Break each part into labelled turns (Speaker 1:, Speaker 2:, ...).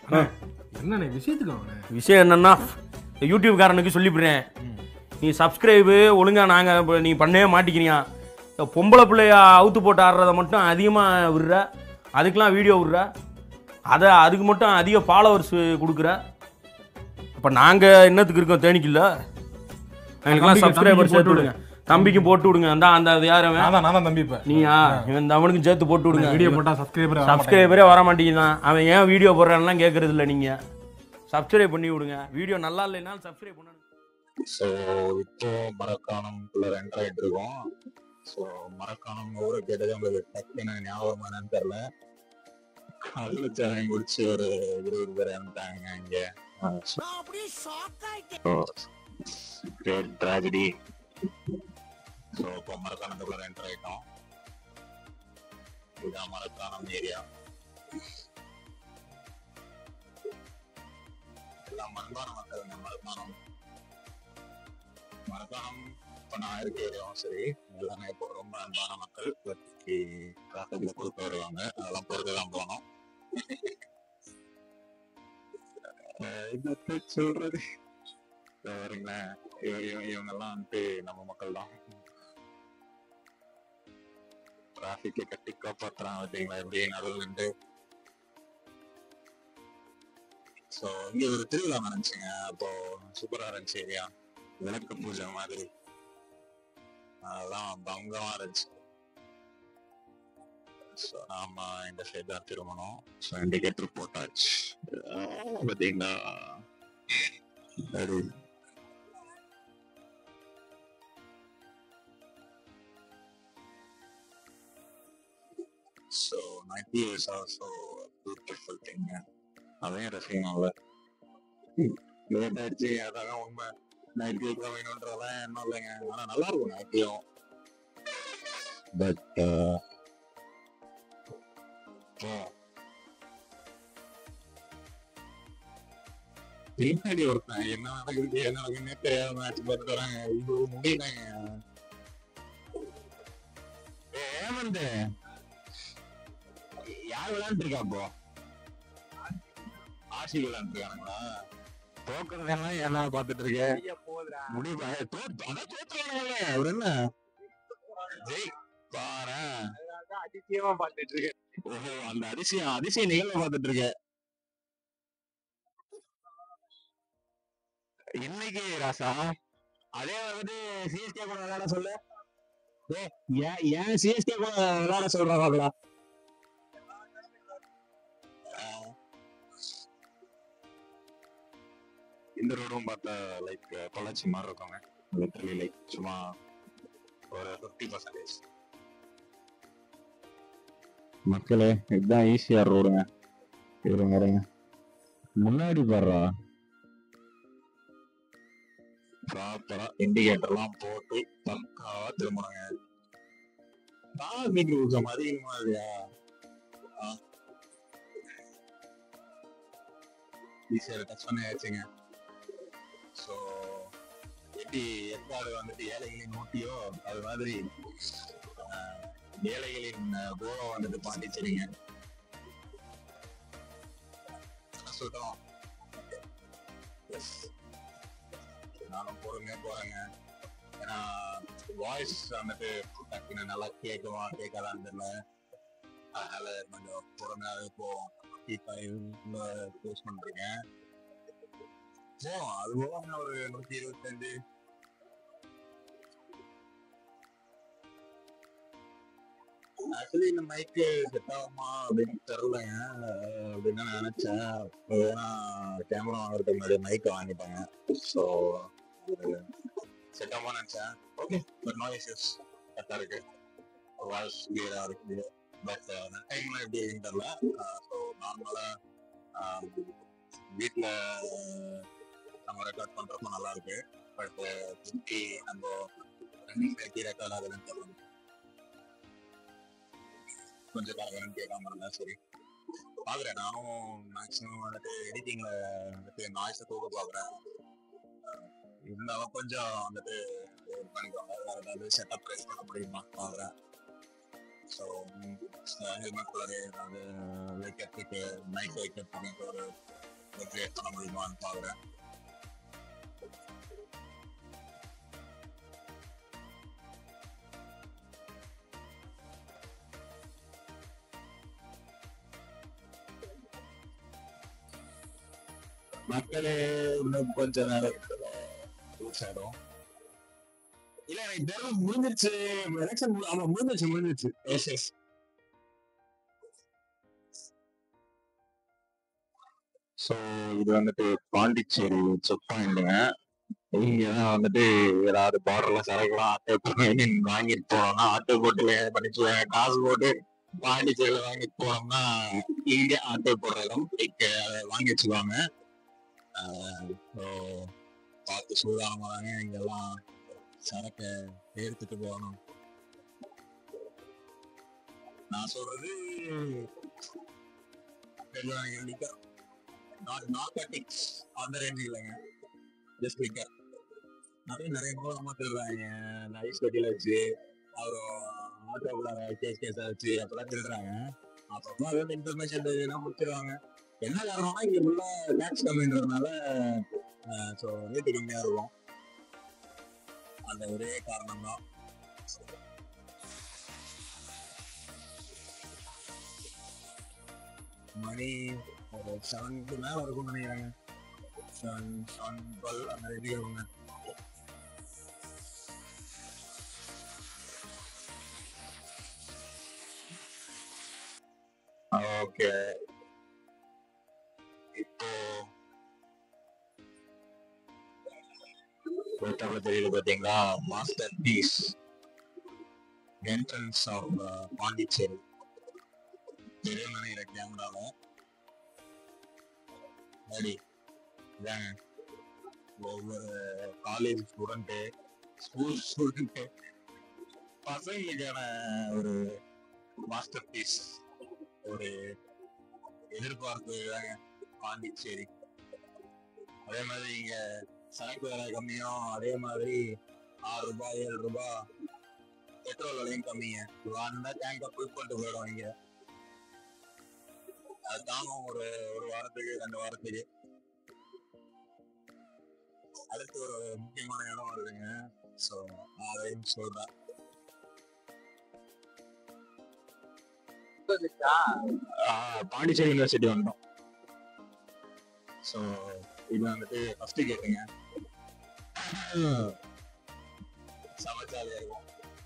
Speaker 1: என்னண்ணே விஷயத்துக்கு அவனே
Speaker 2: விஷயம் என்னன்னா யூடியூப்காரனுக்கு சொல்லிவிடுறேன் நீ சப்ஸ்கிரைபு ஒழுங்காக நாங்கள் இப்போ நீ பண்ணவே மாட்டிக்கிறியா இந்த பொம்பளை பிள்ளைய அவுத்து போட்டு ஆடுறத மட்டும் அதிகமாக விடுற அதுக்கெலாம் வீடியோ விடுற அதை அதுக்கு மட்டும் அதிக ஃபாலோவர்ஸ் கொடுக்குற அப்போ நாங்கள் என்னத்துக்கு இருக்கோம் தேனிக்கில்ல எங்களுக்கெல்லாம்
Speaker 1: தம்பிக்கு-
Speaker 2: சப்ஸ்கிரைபர்
Speaker 1: தம்பிக்கு
Speaker 2: சேர்த்து
Speaker 1: போட்டு
Speaker 2: விடுங்க தம்பிக்கு போட்டு விடுங்க அந்த அந்த அது யார் அவன்
Speaker 1: நான் தான் நான் தான் தம்பி இப்ப
Speaker 2: நீயா இவன் அவனுக்கும் சேர்த்து போட்டு விடுங்க
Speaker 1: வீடியோ போட்டா சப்ஸ்கிரைபர்
Speaker 2: சப்ஸ்கிரைபரே வர மாட்டேங்குதான் அவன் ஏன் வீடியோ போடுறான்லாம் கேட்கறது இல்லை நீங்கள் சப்ஸ்கிரைப் பண்ணி விடுங்க வீடியோ நல்லா இல்லைனாலும் சப்ஸ்கிரைப் பண்ணணும்
Speaker 3: ஸோ இப்போ மரக்காணம்குள்ள என்டர் ஆயிட்டு இருக்கோம் ஸோ மரக்காணம் ஊரை கேட்டது உங்களுக்கு டக்குன்னு ஞாபகம் என்னன்னு தெரியல அதுல சாயம் குடிச்சு ஒரு இருபது பேர் இறந்துட்டாங்க இங்க கிரேட் ட்ராஜடி ஸோ இப்போ மரக்காணத்துக்குள்ள என்டர் ஆயிட்டோம் இதுதான் மரக்காணம் ஏரியா எல்லாம் மண்பான மக்கள் இந்த மரக்காணம் மரக்காணம் இப்போ நான் இருக்க ஏரியாவும் சரி எல்லாமே இப்போ ரொம்ப அன்பான மக்கள் இப்போதைக்கு டிராஃபிக்ல கொடுக்க வருவாங்க அதெல்லாம் பொறுத்து தான் போனோம் அஹ் என்னத்த சொல்றது பாருங்களேன் இவங்க எல்லாம் வந்துட்டு நம்ம மக்கள் தான் டிராபிக்கை கட்டி காப்பாத்துறாங்க பார்த்தீங்களா எப்படி நடுவில் நின்று ஸோ இங்க ஒரு திருவிழா நடந்துச்சுங்க அப்போ சூப்பரா இருந்துச்சு ஏரியா விளக்கு பூஜை மாதிரி அதெல்லாம் பங்கமா இருந்துச்சு ஸோ நாம இந்த சைடு தான் திரும்பணும் ஸோ இண்டிகேட்டர் போட்டாச்சு ஆஹ் பாத்தீங்களா அப்படி so ninety years also beautiful thing அதையும் ரசிக்கணும்ல லேட் ஆயிடுச்சு அதான் உண்மை நைட் கேக் வேணுன்றதெல்லாம் என்ன இல்லைங்க ஆனா நல்லா இருக்கும் நைட்டையும் பட் பின்னாடி ஒருத்தன் என்ன நடக்குது என்ன நடக்குதுன்னே தெரியாத மேட்ச் பார்த்து வராங்க இது முடியலங்க ஏய், ஏமந்து யார் விளையாண்டு இருக்கா இப்போ ஆசி விளையாண்டு இருக்கானுங்களா தோக்குறதெல்லாம் என்ன பார்த்துட்டு இருக்கேன் முடிவு அதான் தோத்துறானுங்களே அவர் என்ன ஜெய் பாரு
Speaker 4: அதிசயமா பார்த்துட்டு இருக்கேன்
Speaker 3: ஓஹோ அந்த அதிசயம் அதிசய நிகழ்வை பார்த்துட்டு இருக்கேன் இன்னைக்கு ராசா அதே வந்து சிஎஸ்கே கூட விளையாட சொல்லு ஏய், ஏன் ஏன் சிஎஸ்கே கூட விளையாட சொல்றாங்களா இந்த ரோடும் பார்த்தா லைக் பொள்ளாச்சி மாதிரி இருக்குங்க லிட்டரலி லைக் சும்மா ஒரு ஃபிஃப்டி பர்சன்டேஜ் மக்களே இதுதான் ஈஸியார் ரோடுங்க இருங்க இருங்க முன்னாடி பாடுறா ப்ராப்பரா இண்டிகேட்டர்லாம் போட்டு பக்காவா திரும்பணுங்க டிராபிக் ரூல்ஸ் அதிகமா இல்லையா ஈஸியாக டச் பண்ண ஆச்சுங்க ஸோ எப்படி ஏற்காடு வந்துட்டு ஏழைகளின் ஊட்டியோ அது மாதிரி ஆஹ், ஏழைகளின் ஆஹ், கோவா வந்துட்டு பாண்டிச்சேரிங்க என்ன சொல்றோம் எஸ் நானும் பொறுமையா போறேங்க ஏன்னா வாய்ஸ் வந்துட்டு டக்குன்னு நல்லா கேட்குமா கேட்காதான்னு தெரியல அதனால கொஞ்சம் பொறுமையாவே போவோம் போஸ்ட் பண்றேன் போவோம் அது போக ஒரு நூத்தி இருபத்தஞ்சு ஆக்சுவலி இந்த மைக்கு செட் ஆகுமா அப்படின்னு தெரியலங்க அஹ் அப்படின்னு நான் நினைச்சேன் ஏன்னா கேமரா வாங்குறதுக்கு முன்னாடி மைக் வாங்கிட்டாங்க ஸோ செட் ஆகுமா நினைச்சேன் ஓகே பட் நோ இஷ்யூஸ் கரெக்டாக இருக்கு வாய்ஸ் கிளியரா இருக்கு பட் டைம்ல எப்படி இருக்குன்னு தெரியல ஸோ நார்மலா வீட்டில் நம்ம ரெக்கார்ட் பண்றப்ப நல்லா இருக்கு பட் திருப்பி நம்ம ரன்னிங் பேக்கி ரெக்கார்ட் ஆகுதுன்னு தெரியல கொஞ்சம் கலகலன்னு கேட்காம இருந்தா சரி பாக்குறேன் நானும் மேக்ஸிமம் வந்துட்டு எடிட்டிங்ல வந்துட்டு நாய்ஸை தூக்க பாக்குறேன் இருந்தாலும் கொஞ்சம் வந்துட்டு இது பண்ணிக்கோங்க வேற ஏதாவது செட்டப் ட்ரை பண்ண முடியுமா பாக்குறேன் ஸோ ஹெல்மெட் கலர் ஏதாவது வைக்கிறதுக்கு நைட் வைக்கிறதுக்கு ஒரு ஒரு கிரியேட் பண்ண முடியுமான்னு பார்க்குறேன் மக்களே இன்னும் கொஞ்ச நேரம் யூஸ் ஆயிடும் இல்ல எனக்கு தெரியும் முடிஞ்சிருச்சு எலெக்ஷன் ஆமா முடிஞ்சிருச்சு முடிஞ்சிருச்சு எஸ் எஸ் ஸோ இது வந்துட்டு பாண்டிச்சேரி செக் பாயிண்ட்டுங்க இங்க தான் வந்துட்டு ஏதாவது பார்டர்ல சரக்குலாம் ஆட்டோ பண்ணி வாங்கிட்டு போனோம்னா ஆட்டோ போட்டு பண்ணிச்சு காசு போட்டு பாண்டிச்சேரியில வாங்கிட்டு போனோம்னா இங்க ஆட்டோ போடுற இடம் இங்க அதை வாங்கி வச்சுக்குவாங்க ஸோ பார்த்து சூதானமா தாங்க இங்கெல்லாம் சரக்கை எடுத்துட்டு போகணும் நான் சொல்றது லிக்கர் நாட் நார்காட்டிக்ஸ் அந்த ரேஞ்ச் இல்லைங்க ஜஸ்ட் லிக்கர் நிறைய நிறைய பேர் ஏமாத்திடுறாங்க இந்த ஐஸ் கட்டியில வச்சு அப்புறம் ஆட்டோக்குள்ள கேஸ் கேஸா வச்சு அப்பெல்லாம் திருடுறாங்க அப்புறமா அது வந்து இன்ஃபர்மேஷன் தெரியுதுன்னா முடிச்சிருவாங்க என்ன காரணம்னா இங்க உள்ள டேக்ஸ் கம்மின்றதுனால ஸோ ரேட்டு கம்மியா இருக்கும் அந்த ஒரே காரணம் தான் மணி ஒரு செவனுக்கு மேல இருக்கும்னு நினைக்கிறாங்க செவன் செவன் டுவெல் அந்த ரேட்டுக்கு இருக்குங்க ஓகே இப்போ போட்டோல தெரியுது பாத்தீங்களா masterpiece entrance of Pondicherry பெரிய மனையில கேமரால ரெடி இதாங்க ஒவ்வொரு காலேஜ் ஸ்டூடெண்ட்டு ஸ்கூல் ஸ்டூடெண்ட்டு பசங்களுக்கான ஒரு மாஸ்டர் பீஸ் ஒரு எதிர்பார்ப்பு தாங்க பாண்டிச்சேரி அதே மாதிரி இங்க சரக்கு விலை கம்மியும் அதே மாதிரி ஆறு ரூபாய் ஏழு ரூபாய் பெட்ரோல் விலையும் கம்மிங்க வந்தா டேங்கை ஃபுல் பண்ணிட்டு போயிடும் இங்க அது தாங்கும் ஒரு ஒரு வாரத்துக்கு ரெண்டு வாரத்துக்கு அடுத்து ஒரு முக்கியமான இடம் வருதுங்க ஸோ நான் அதையும் சொல்றேன் ஆஹ் பாண்டிச்சேரி யூனிவர்சிட்டி வந்தோம் ஸோ இது வந்துட்டு ஃபர்ஸ்ட் கேட்டுங்க சமைச்சாலே இருக்கும்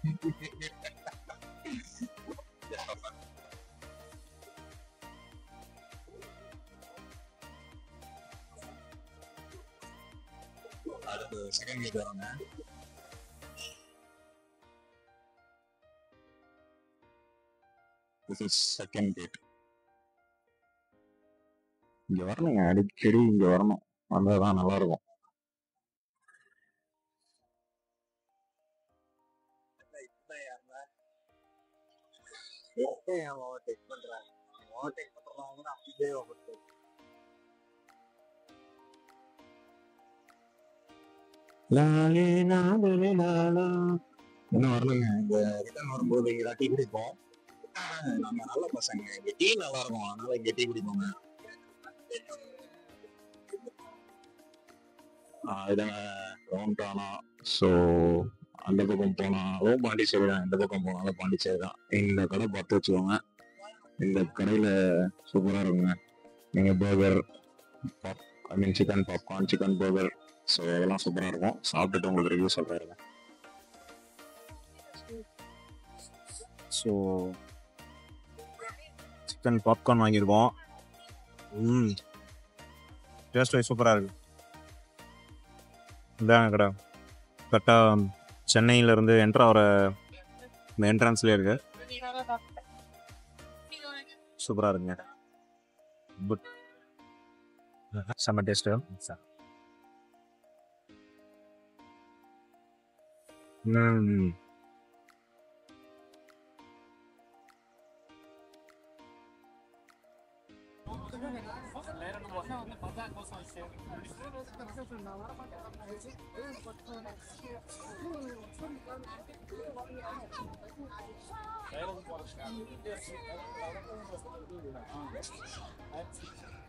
Speaker 3: அடுத்து செகண்ட் கேட் வரோங்க திஸ் இஸ் செகண்ட் கேட் இங்க வரணுங்க அடிக்கடி இங்க வரணும் வந்தாதான் நல்லா இருக்கும்
Speaker 4: ஓவர்டேக் பண்றாங்க ஓவர்டேக் பண்றவங்க அப்படியே ஓவர்டேக்
Speaker 3: லாலே லாலே லாலா. இன்னும் வரணுங்க இந்த ரிட்டர்ன் வரும்போது இங்க டீ குடிப்போம் ஆஹ் நம்ம நல்ல பசங்க இங்க டீ நல்லா இருக்கும் அதனால இங்க டீ குடிப்போங்க இதாங்க ரவுண்டானா ஸோ அந்த பக்கம் போனாலும் பாண்டிச்சேரி தான் இந்த பக்கம் போனாலும் பாண்டிச்சேரி தான் இந்த கடை பார்த்து வச்சுக்கோங்க இந்த கடையில் சூப்பராக இருக்குங்க நீங்கள் burger pop I mean chicken popcorn chicken burger so அதெல்லாம் சூப்பராக இருக்கும் சாப்பிட்டுட்டு உங்களுக்கு ரிவ்யூ சொல்கிறேன்
Speaker 1: ஸோ சிக்கன் பாப்கார்ன் வாங்கியிருக்கோம் ம் டேஸ்ட் வைஸ் சூப்பராக இருக்கு இதாங்க கடை கரெக்டாக சென்னையிலேருந்து என்ட்ரு ஆகிற இந்த என்ட்ரன்ஸ்லேயே இருக்கு சூப்பராக இருக்குங்க குட் செம்ம டேஸ்ட்டு ம்
Speaker 4: Thank you.